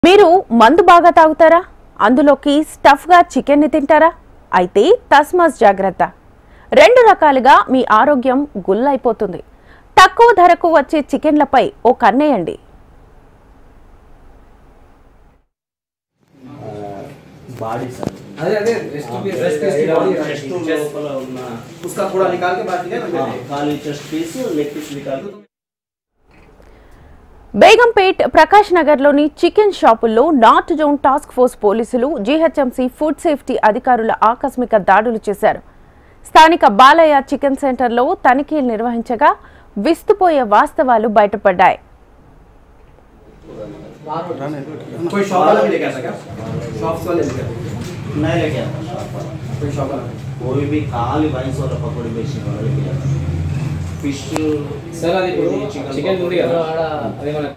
మీరు మందు బాగా తాగుతారా అందులోకి స్టఫ్గా చికెన్ని తింటారా అయితే తస్మాస్ జాగ్రత్త రెండు రకాలుగా మీ ఆరోగ్యం గుల్లైపోతుంది తక్కువ ధరకు వచ్చే చికెన్లపై ఓ కన్నేయండి బాడీ సార్ अरे अरे रेस्ट भी रेस्ट पीस की बॉडी చెస్ట్ లోపల ఉన్న उसका थोड़ा निकाल के बात किया ఆ, ఖాళీ చెస్ట్ పీస్ లెగ్ పీస్ నికాల్ బేగంపేట్ ప్రకాష్ నగర్లోని చికెన్ షాపుల్లో నార్త్ జోన్ టాస్క్ ఫోర్స్ పోలీసులు జీహెచ్ఎంసీ ఫుడ్ సేఫ్టీ అధికారుల ఆకస్మిక దాడులు చేశారు స్థానిక బాలయ్య చికెన్ సెంటర్లో తనిఖీలు నిర్వహించగా విస్తుపోయే వాస్తవాలు బయటపడ్డాయి कोई शॉप वाला भी लेके आता क्या शॉप्स वाले लेके आते नहीं लेके आता शॉप वाला कोई शॉप वाला कोई भी खाली वाइस वाला पकौड़ी बेचने वाला लेके आता ఫిష్ సార్ అది ఇప్పుడు చికెన్ ఉంది కదా అది మన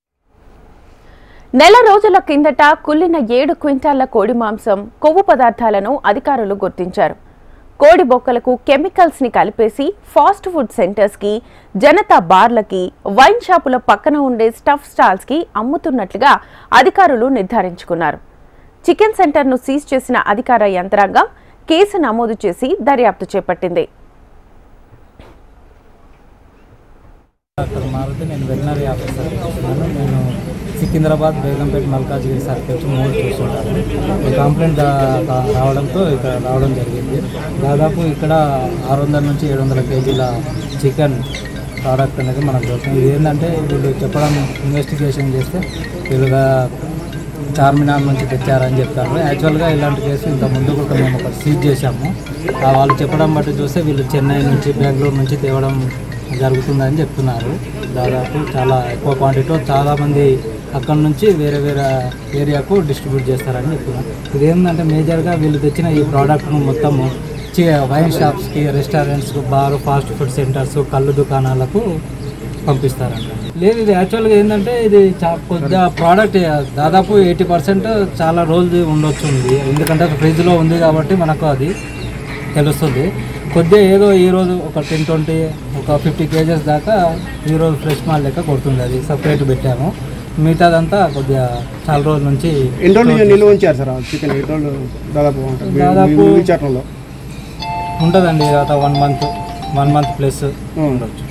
నెల రోజుల కిందట కుళ్ళిన ఏడు క్వింటాళ్ల కోడి మాంసం కొవ్వు పదార్థాలను అధికారులు గుర్తించారు కోడి బొక్కలకు కెమికల్స్ ని కలిపేసి ఫాస్ట్ ఫుడ్ సెంటర్స్ కి జనతా బార్లకి వైన్ షాపుల పక్కన ఉండే స్టఫ్ స్టాల్స్ కి అమ్ముతున్నట్లుగా అధికారులు నిర్ధారించుకున్నారు చికెన్ సెంటర్ను సీజ్ చేసిన అధికార యంత్రాంగం కేసు నమోదు చేసి దర్యాప్తు చేపట్టింది డాక్టర్ మారుతి నేను వెటనరీ ఆఫీసర్ చేస్తున్నాను నేను సికింద్రాబాద్ బేగంపేట మల్కాజ్గిరి సర్కిల్స్ మూడు చూస్తుంటాను ఈ కంప్లైంట్ దా- దా- రావడంతో ఇక్కడ రావడం జరిగింది దాదాపు ఇక్కడ ఆరు వందల నుంచి ఏడు వందల కేజీల చికెన్ ప్రోడక్ట్ అనేది మనకు దొరుకుతుంది ఇది ఏంటంటే వీళ్ళు చెప్పడం ఇన్వెస్టిగేషన్ చేస్తే వీళ్ళుగా చార్మినార్ నుంచి తెచ్చారని చెప్తారు యాక్చువల్గా ఇలాంటి కేసు ఇంత ముందు కూడా మేము ఒకటి సీజ్ చేశాము ఆ వాళ్ళు చెప్పడం బట్టి చూస్తే వీళ్ళు చెన్నై నుంచి బెంగళూరు నుంచి తేవడం జరుగుతుందని చెప్తున్నారు దాదాపు చాలా ఎక్కువ క్వాంటిటీలో చాలామంది అక్కడ నుంచి వేరే వేరే ఏరియాకు డిస్ట్రిబ్యూట్ చేస్తారని చెప్తున్నారు ఇది ఏంటంటే మేజర్గా వీళ్ళు తెచ్చిన ఈ ప్రోడక్ట్ను మొత్తము చి- వైన్ షాప్స్కి రెస్టారెంట్స్కి బార్ ఫాస్ట్ ఫుడ్ సెంటర్స్ కళ్ళు దుకాణాలకు పంపిస్తారంట లేదు ఇది యాక్చువల్గా ఏంటంటే ఇది చా కొద్దిగా ప్రోడక్ట్ దాదాపు ఎయిటీ పర్సెంట్ చాలా రోజులు ఉండొచ్చు ఉంది ఎందుకంటే ఫ్రిడ్జ్లో ఉంది కాబట్టి మనకు అది తెలుస్తుంది కొద్దిగా ఏదో ఈరోజు ఒక టెన్ ట్వంటీ ఒక ఫిఫ్టీ కేజెస్ దాకా ఈరోజు ఫ్రెష్ మాల్ లెక్క కొడుతుంది అది సపరేట్ పెట్టాము మిగతాదంతా కొద్దిగా చాలా రోజుల నుంచి ఎన్ని రోజులు నిల్వ ఉంచారు సార్ ఆ చికెన్ ఎన్ని రోజులు దాదాపు ఉంటుంది మీ- దాదాపు- మీ విచారణలో ఉంటుందండి తర్వాత one month one month plus ఉండొచ్చు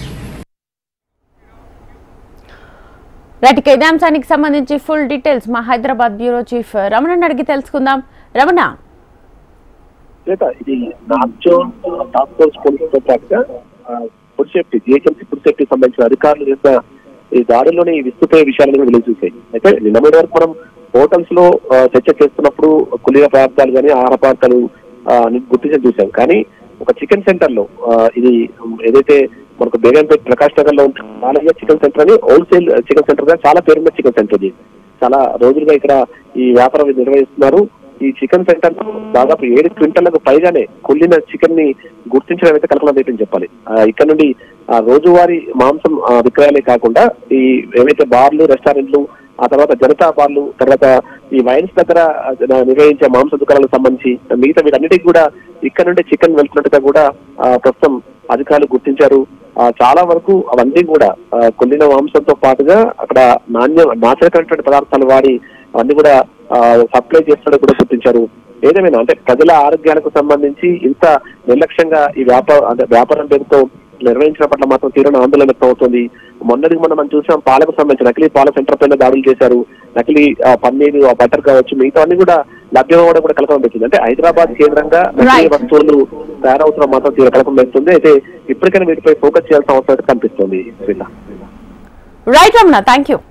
రైట్ ఇక ఇదే అంశానికి సంబంధించి ఫుల్ డీటెయిల్స్ మా హైదరాబాద్ బ్యూరో చీఫ్ రమణని అడిగి తెలుసుకుందాం రమణ శ్వేత ఇది north zone task force police తో పాటుగా ఆ, food safety GHMC food safety సంబంధించిన అధికారులు చేసిన ఈ దాడుల్లోని విస్తుపోయే విషయాలను వెలుగు చూసాయి అయితే నిన్న మొన్నటి వరకు మనం హోటల్స్ లో ఆ, చర్చ చేస్తున్నప్పుడు కులీన పదార్థాలు కానీ ఆహార పదార్థాలు ఆ, ని గుర్తించి చూసాం కానీ ఒక చికెన్ సెంటర్ లో ఆ, ఇది ఉమ్, ఏదైతే మనకు బేగంపేట్ ప్రకాష్ నగర్ లో ఉంటుంది బాలయ్య చికెన్ సెంటర్ అని హోల్సేల్ చికెన్ సెంటర్ గా చాలా పేరున్న చికెన్ సెంటర్ ఇది చాలా రోజులుగా ఇక్కడ ఈ వ్యాపారం నిర్వహిస్తున్నారు ఈ చికెన్ సెంటర్ లో దాదాపు ఏడు క్వింటళ్లకు పైగానే కుళ్ళిన చికెన్ ని గుర్తించడం అయితే కలకలం రేపని చెప్పాలి ఆ, ఇక్కడ నుండి ఆ, రోజువారీ మాంసం ఆ, విక్రయాలే కాకుండా ఈ ఏవైతే బార్లు రెస్టారెంట్లు ఆ తర్వాత జనతా బార్లు తర్వాత ఈ వైన్స్ దగ్గర ఆ, నిర్వహించే మాంస దుకాణాలకు సంబంధించి మిగతా వీటన్నిటికి కూడా ఇక్కడ నుండి చికెన్ వెళ్తున్నట్టుగా కూడా ఆ, ప్రస్తుతం అధికారులు గుర్తించారు ఆ, చాలా వరకు అవన్నీ కూడా ఆ, కుళ్ళిన మాంసంతో పాటుగా అక్కడ నాణ్య నాశనకరమైనటువంటి పదార్థాలు వాడి అవన్నీ కూడా సప్లై చేస్తున్నట్టు కూడా గుర్తించారు ఏదేమైనా అంటే ప్రజల ఆరోగ్యాలకు సంబంధించి ఇంత నిర్లక్ష్యంగా ఈ వ్యాపార అంటే వ్యాపారం పేరుతో నిర్వహించడం పట్ల మాత్రం తీవ్రమైన ఆందోళన వ్యక్తం అవుతుంది మొన్నటికి మొన్న మనం చూసాం పాలకు సంబంధించి నకిలీ పాల సెంటర్ పైన దాడులు చేశారు నకిలీ ఆ, పన్నీరు ఆ బటర్ కావచ్చు మిగతా అన్ని కూడా లభ్యమవడం కూడా కలకలం పెట్టింది అంటే హైదరాబాద్ కేంద్రంగా నకిలీ Right. వస్తువులు తయారవుతున్న మాత్రం తీవ్ర కలకలం పెడుతుంది అయితే ఇప్పటికైనా వీటిపై ఫోకస్ చేయాల్సిన అవసరం అయితే కనిపిస్తుంది Sreela right Ramana thank you